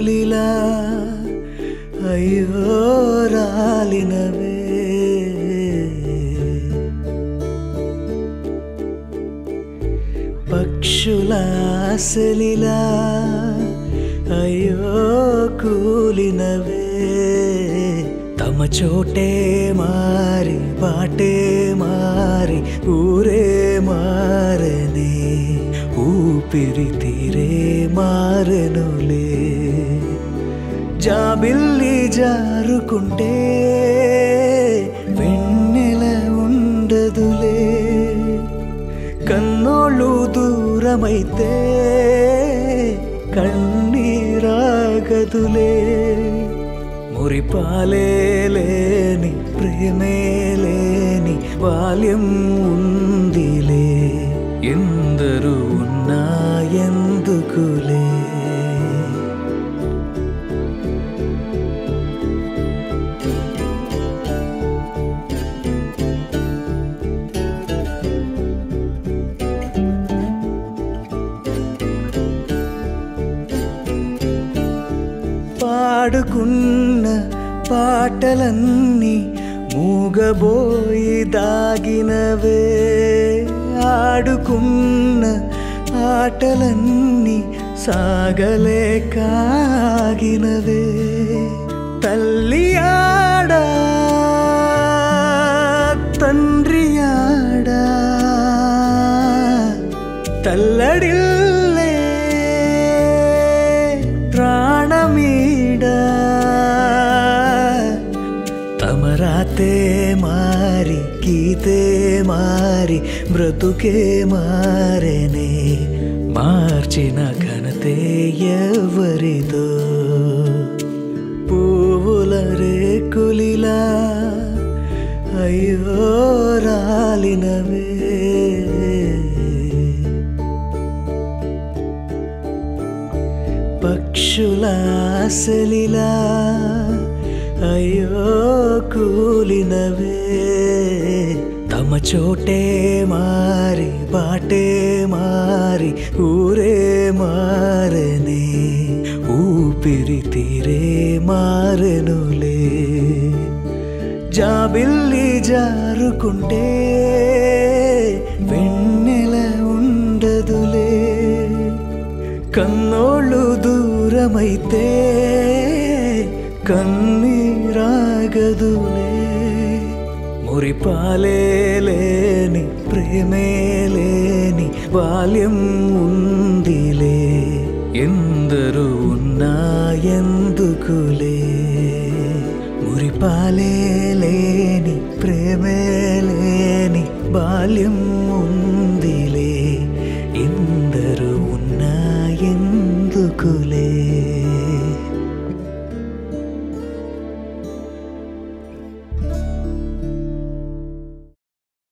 కులిలా అయ్యో రాలినవే పక్షుల ఆశలిలా అయ్యో కూలినవే తమ చోటే మారి బాటే మారి ఊరే మారనే ఊపిరి తీరే మారెనులే జాబిల్లి జారుకుంటే వెన్నెల ఉండదులే కన్నోళ్ళు దూరమైతే కన్నీరాగదులే మురిపాలే లేని ప్రేమే లేని బాల్యం ఉందిలే ఎందరూ ఉన్నా ఎందుకులే పాడుకున్న పాటలన్నీ మూగబోయి దాగినవే ఆడుకున్న ఆటలన్నీ సాగలే కాగినవే తల్లి ఆడా తండ్రి ఆడా తల్లడిల్లే ప్రాణమీడా తమరాతే మారి గీతే మారి బ్రతుకే మారేనే మార్చిన ఘనతే ఎవరిదో పువ్వుల రేకులిలా అయ్యో రాలినవే పక్షుల ఆశలిలా అయ్యో కూలినవే తమ చోటే మారి బాటే మారి ఊరే మారనే ఊపిరి తీరే మారెనులే జాబిల్లి జారుకుంటే వెన్నెల ఉండదులే కన్నోళ్ళు దూరమైతే కన్నీరాగదులే మురిపాలే లేని ప్రేమే లేని బాల్యం ఉందిలే ఎందరూ ఉన్నా ఎందుకులే మురిపాలే లేని ప్రేమే లేని బాల్యం ఉందిలే ఎందరూ ఉన్నా ఎందుకులే